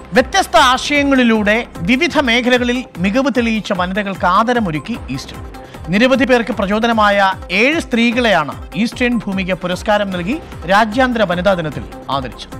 വ്യത്യസ്ത ആശയങ്ങളിലൂടെ വിവിധ മേഖലകളിൽ മികവ് തെളിയിച്ച വനിതകൾക്ക് ആദരമൊരുക്കി ഈസ്റ്റേൺ നിരവധി പേർക്ക് പ്രചോദനമായ ഏഴ് സ്ത്രീകളെയാണ് ഈസ്റ്റേൺ ഭൂമിക പുരസ്കാരം നൽകി രാജ്യാന്തര വനിതാ ദിനത്തിൽ ആദരിച്ചത്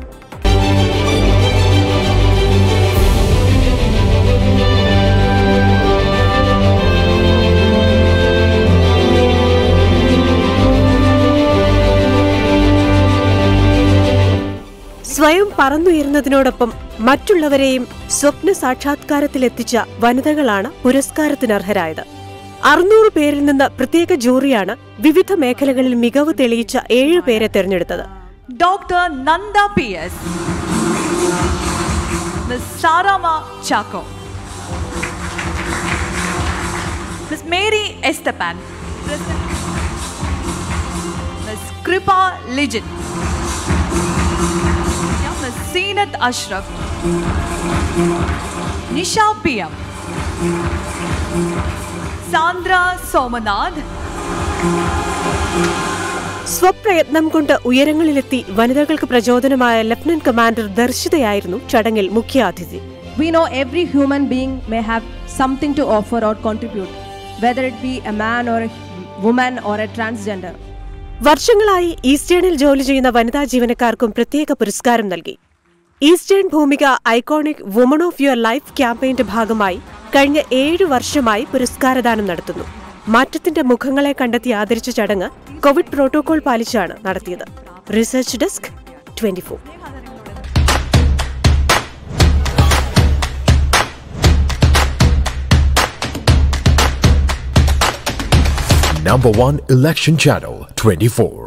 സ്വയം പറന്നുയരുന്നതിനോടൊപ്പം മറ്റുള്ളവരെയും സ്വപ്ന സാക്ഷാത്കാരത്തിലെത്തിച്ച വനിതകളാണ് പുരസ്കാരത്തിനർഹരായത് അറുന്നൂറ് പേരിൽ നിന്ന് പ്രത്യേക ജൂറിയാണ് വിവിധ മേഖലകളിൽ മികവ് തെളിയിച്ച ഏഴ് പേരെ തെരഞ്ഞെടുത്തത് Dr. Nanda P.S. Ms. Sarama Chaco. Ms. Mary Estepan. Ms. Kripa Lijin. Yeah, Ms. Seenat Ashraf. Nisha P.M. Sandra Somanath. സ്വപ്രയത്നം കൊണ്ട് ഉയരങ്ങളിലെത്തി വനിതകൾക്ക് പ്രചോദനമായ ലഫ്റ്റനന്റ് കമാൻഡർ ദർശിതയായിരുന്നു ചടങ്ങിൽ മുഖ്യാതിഥി We know every human being may have something to offer or contribute, whether it be a man or a woman or a transgender. വർഷങ്ങളായി ഈസ്റ്റേണിൽ ജോലി ചെയ്യുന്ന വനിതാ ജീവനക്കാർക്കും പ്രത്യേക പുരസ്കാരം നൽകി Eastern Bhoomika iconic woman of your life ക്യാമ്പയിന്റെ ഭാഗമായി കഴിഞ്ഞ ഏഴ് വർഷമായി പുരസ്കാരദാനം നടത്തുന്നു മാറ്റത്തിന്റെ മുഖങ്ങളെ കണ്ടെത്തി ആദരിച്ച ചടങ്ങ് കോവിഡ് പ്രോട്ടോകോൾ പാലിച്ചാണ് നടത്തിയത് research desk twenty Number one election channel 24.